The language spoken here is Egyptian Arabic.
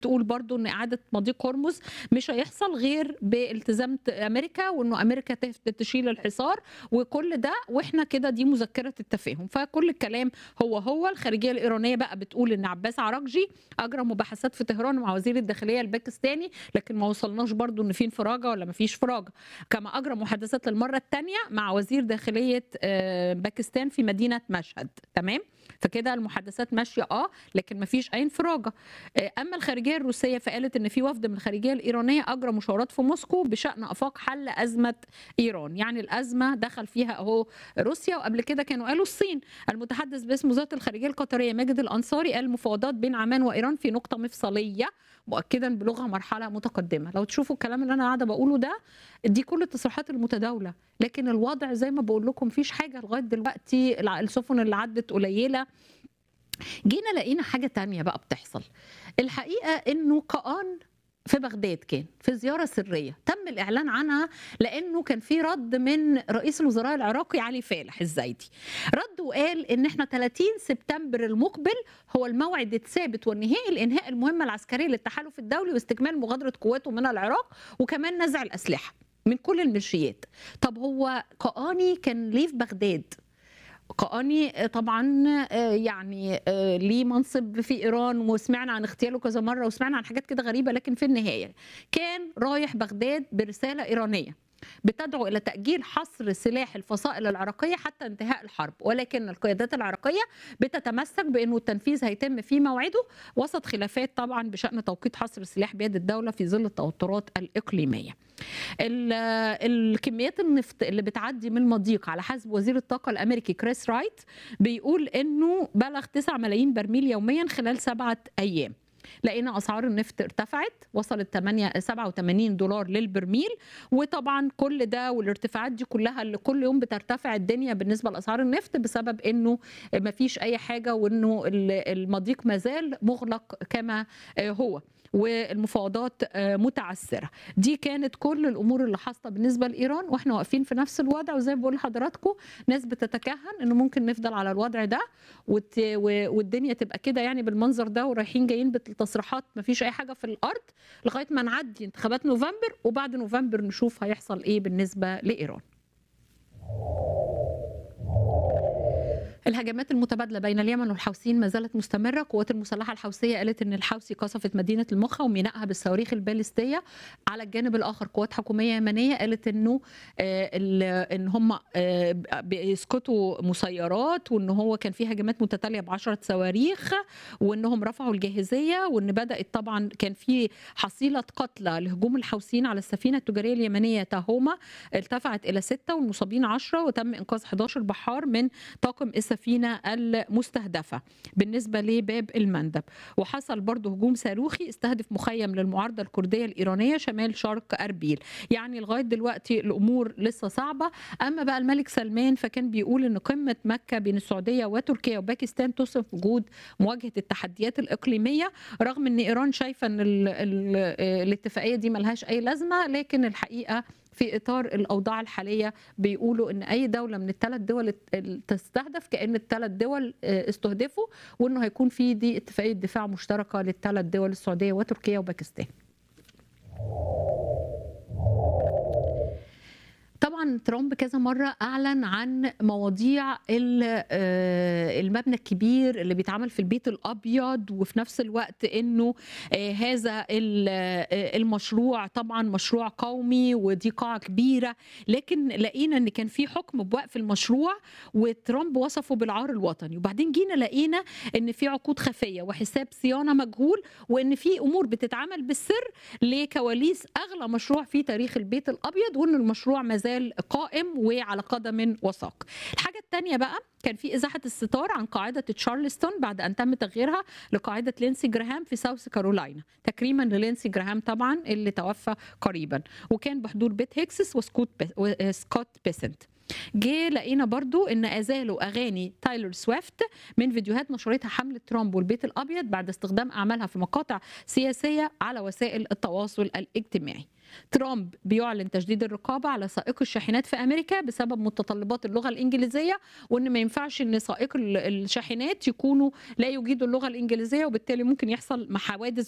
تقول برضو ان اعاده مضيق هرمز مش هيحصل غير بالتزام امريكا وانه امريكا تشيل الحصار وكل ده واحنا كده دي مذكره التفاهم فكل الكلام هو هو الخارجيه الايرانيه بقى بتقول ان عباس عراقجي اجرى مباحثات في طهران مع وزير الداخليه الباكستاني لكن ما وصلناش برضو ان في انفراجه ولا ما فيش فراجه كما اجرى محادثات للمره الثانيه مع وزير داخليه باكستان في مدينه مشهد تمام فكده المحادثات ماشيه اه لكن ما فيش اي انفراجه اما الخارجيه الروسيه فقالت ان في وفد من الخارجيه الايرانيه اجرى مشاورات في موسكو بشان افاق حل ازمه ايران يعني الازمه دخل فيها اهو روسيا وقبل كده كانوا قالوا الصين المتحدث باسم وزاره الخارجيه القطريه ماجد الانصاري قال المفاوضات بين عمان وايران في نقطه مفصليه مؤكدا بلغه مرحله متقدمه لو تشوفوا الكلام اللي انا قاعده بقوله ده دي كل التصريحات المتداوله لكن الوضع زي ما بقول لكم مفيش حاجه لغايه دلوقتي السفن اللي عدت قليله جينا لقينا حاجه تانية بقى بتحصل الحقيقه انه قان في بغداد كان في زياره سريه تم الاعلان عنها لانه كان في رد من رئيس الوزراء العراقي علي فالح الزايدي رد وقال ان احنا 30 سبتمبر المقبل هو الموعد الثابت والنهائي لانهاء المهمه العسكريه للتحالف الدولي واستكمال مغادره قواته من العراق وكمان نزع الاسلحه من كل الميليشيات طب هو قاني كان ليه في بغداد قاني طبعا يعني ليه منصب في ايران وسمعنا عن اغتياله كذا مره وسمعنا عن حاجات كده غريبه لكن في النهايه كان رايح بغداد برساله ايرانيه بتدعو الى تاجيل حصر سلاح الفصائل العراقيه حتى انتهاء الحرب ولكن القيادات العراقيه بتتمسك بانه التنفيذ هيتم في موعده وسط خلافات طبعا بشان توقيت حصر السلاح بيد الدوله في ظل التوترات الاقليميه. الكميات النفط اللي بتعدي من المضيق على حسب وزير الطاقه الامريكي كريس رايت بيقول انه بلغ 9 ملايين برميل يوميا خلال سبعه ايام. لقينا اسعار النفط ارتفعت وصلت 8 87 دولار للبرميل وطبعا كل ده والارتفاعات دي كلها اللي كل يوم بترتفع الدنيا بالنسبه لاسعار النفط بسبب انه ما فيش اي حاجه وانه المضيق مازال مغلق كما هو والمفاوضات متعثره دي كانت كل الامور اللي حاصله بالنسبه لايران واحنا واقفين في نفس الوضع وزي ما بقول لحضراتكم ناس بتتكهن انه ممكن نفضل على الوضع ده والدنيا تبقى كده يعني بالمنظر ده ورايحين جايين بالتصريحات ما فيش اي حاجه في الارض لغايه ما نعدي انتخابات نوفمبر وبعد نوفمبر نشوف هيحصل ايه بالنسبه لايران الهجمات المتبادله بين اليمن والحوثيين ما زالت مستمره القوات المسلحه الحوثيه قالت ان الحوثي قصفت مدينه المخا ومينائها بالصواريخ البالستيه على الجانب الاخر قوات حكوميه يمنيه قالت انه ان هم بيسقطوا مسيرات وان هو كان في هجمات متتاليه ب 10 صواريخ وانهم رفعوا الجاهزيه وان بدات طبعا كان في حصيله قتلى لهجوم الحوثيين على السفينه التجاريه اليمنيه تاهوما ارتفعت الى 6 والمصابين 10 وتم انقاذ 11 بحار من طاقم السفينة المستهدفة بالنسبة لباب المندب وحصل برضه هجوم صاروخي استهدف مخيم للمعارضة الكردية الإيرانية شمال شرق أربيل يعني لغاية دلوقتي الأمور لسه صعبة أما بقى الملك سلمان فكان بيقول أن قمة مكة بين السعودية وتركيا وباكستان تصف وجود مواجهة التحديات الإقليمية رغم أن إيران شايفة أن ال ال الاتفاقية دي ملهاش أي لازمة لكن الحقيقة في اطار الاوضاع الحاليه بيقولوا ان اي دوله من الثلاث دول تستهدف كان الثلاث دول استهدفوا وانه هيكون في دي اتفاقيه دفاع مشتركه للثلاث دول السعوديه وتركيا وباكستان. طبعا ترامب كذا مره اعلن عن مواضيع المبنى الكبير اللي بيتعمل في البيت الابيض وفي نفس الوقت انه هذا المشروع طبعا مشروع قومي ودي قاعه كبيره لكن لقينا ان كان في حكم بوقف المشروع وترامب وصفه بالعار الوطني وبعدين جينا لقينا ان في عقود خفيه وحساب صيانه مجهول وان في امور بتتعمل بالسر لكواليس اغلى مشروع في تاريخ البيت الابيض وان المشروع ما زال قائم وعلى قدم وساق الحاجة الثانية بقى كان في إزاحة الستار عن قاعدة تشارلستون بعد أن تم تغييرها لقاعدة لينسي جراهام في ساوث كارولاينا تكريما للينسي جراهام طبعا اللي توفى قريبا وكان بحضور بيت هيكسس وسكوت وسكوت بيسنت جه لقينا برضو ان ازالوا اغاني تايلور سويفت من فيديوهات نشرتها حمله ترامب والبيت الابيض بعد استخدام اعمالها في مقاطع سياسيه على وسائل التواصل الاجتماعي ترامب بيعلن تجديد الرقابة على سائق الشاحنات في أمريكا بسبب متطلبات اللغة الإنجليزية وإن ما ينفعش إن سائق الشاحنات يكونوا لا يجيدوا اللغة الإنجليزية وبالتالي ممكن يحصل حوادث